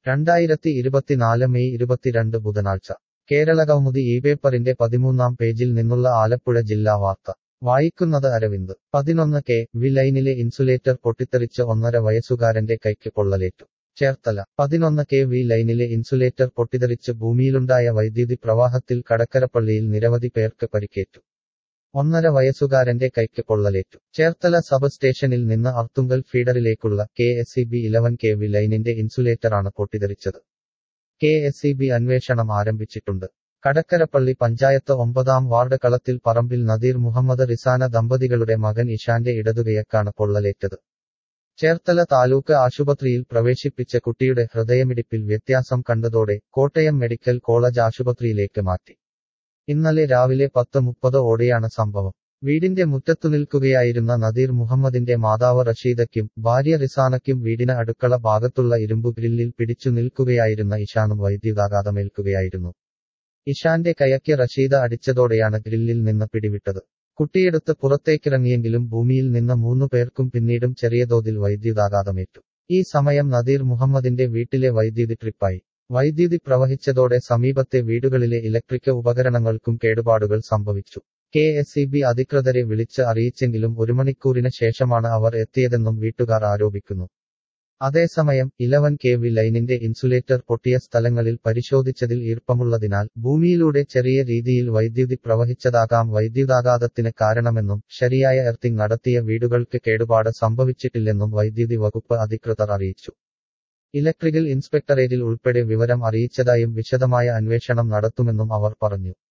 രണ്ടായിരത്തി ഇരുപത്തിനാല് മെയ് ഇരുപത്തിരണ്ട് ബുധനാഴ്ച കേരള കൗമുദി ഈ പേപ്പറിന്റെ പതിമൂന്നാം പേജിൽ നിന്നുള്ള ആലപ്പുഴ ജില്ലാ വാർത്ത വായിക്കുന്നത് അരവിന്ദ് പതിനൊന്ന് കെ വി ലൈനിലെ ഇൻസുലേറ്റർ പൊട്ടിത്തെറിച്ച് ഒന്നര വയസ്സുകാരന്റെ കൈക്ക് പൊള്ളലേറ്റു ചേർത്തല പതിനൊന്ന് കെ വി ലൈനിലെ ഇൻസുലേറ്റർ പൊട്ടിത്തെറിച്ച് ഭൂമിയിലുണ്ടായ വൈദ്യുതി പ്രവാഹത്തിൽ കടക്കരപ്പള്ളിയിൽ നിരവധി പേർക്ക് പരിക്കേറ്റു ഒന്നര വയസ്സുകാരന്റെ കൈക്ക് പൊള്ളലേറ്റു ചേർത്തല സബ് സ്റ്റേഷനിൽ നിന്ന് അർത്തുങ്കൽ ഫീഡറിലേക്കുള്ള K S C B eleven K V ലൈനിന്റെ ഇൻസുലേറ്ററാണ് പൊട്ടിത്തെറിച്ചത് കെ എസ് സി ബി അന്വേഷണം ആരംഭിച്ചിട്ടുണ്ട് കടക്കരപ്പള്ളി പഞ്ചായത്ത് ഒമ്പതാം വാർഡ് കളത്തിൽ പറമ്പിൽ നദീർ മുഹമ്മദ് റിസാന ദമ്പതികളുടെ മകൻ ഇഷാന്റെ ഇടതുകയക്കാണ് പൊള്ളലേറ്റത് ചേർത്തല താലൂക്ക് ആശുപത്രിയിൽ പ്രവേശിപ്പിച്ച കുട്ടിയുടെ ഹൃദയമിടിപ്പിൽ വ്യത്യാസം കണ്ടതോടെ കോട്ടയം മെഡിക്കൽ കോളേജ് ആശുപത്രിയിലേക്ക് മാറ്റി ഇന്നലെ രാവിലെ പത്ത് മുപ്പത് ഓടെയാണ് സംഭവം വീടിന്റെ മുറ്റത്തു നിൽക്കുകയായിരുന്ന നദീർ മുഹമ്മദിന്റെ മാതാവ് റഷീദയ്ക്കും ഭാര്യ റിസാനയ്ക്കും വീടിന് അടുക്കള ഭാഗത്തുള്ള ഇരുമ്പു ഗ്രില്ലിൽ പിടിച്ചു നിൽക്കുകയായിരുന്ന ഇഷാനും വൈദ്യുതാഘാതമേൽക്കുകയായിരുന്നു ഇഷാന്റെ കയക്ക് റഷീദ അടിച്ചതോടെയാണ് ഗ്രില്ലിൽ നിന്ന് പിടിവിട്ടത് കുട്ടിയെടുത്ത് പുറത്തേക്കിറങ്ങിയെങ്കിലും ഭൂമിയിൽ നിന്ന് മൂന്നു പേർക്കും പിന്നീടും ചെറിയ തോതിൽ വൈദ്യുതാഘാതമേറ്റു ഈ സമയം നദീർ മുഹമ്മദിന്റെ വീട്ടിലെ വൈദ്യുതി ട്രിപ്പായി വൈദ്യുതി പ്രവഹിച്ചതോടെ സമീപത്തെ വീടുകളിലെ ഇലക്ട്രിക് ഉപകരണങ്ങൾക്കും കേടുപാടുകൾ സംഭവിച്ചു കെ എസ് ഇ ബി അധികൃതരെ വിളിച്ച് അറിയിച്ചെങ്കിലും ഒരു മണിക്കൂറിന് ശേഷമാണ് അവർ എത്തിയതെന്നും വീട്ടുകാർ ആരോപിക്കുന്നു അതേസമയം ഇലവൻ കെ വി ലൈനിന്റെ ഇൻസുലേറ്റർ പൊട്ടിയ സ്ഥലങ്ങളിൽ പരിശോധിച്ചതിൽ ഈർപ്പമുള്ളതിനാൽ ഭൂമിയിലൂടെ ചെറിയ രീതിയിൽ വൈദ്യുതി പ്രവഹിച്ചതാകാം വൈദ്യുതാഘാതത്തിന് കാരണമെന്നും ശരിയായ എർത്തിങ് നടത്തിയ വീടുകൾക്ക് കേടുപാട് സംഭവിച്ചിട്ടില്ലെന്നും വൈദ്യുതി വകുപ്പ് അധികൃതർ അറിയിച്ചു ഇലക്ട്രിക്കൽ ഇൻസ്പെക്ടറേറ്റിൽ ഉൾപ്പെടെ വിവരം അറിയിച്ചതായും വിശദമായ അന്വേഷണം നടത്തുമെന്നും അവർ പറഞ്ഞു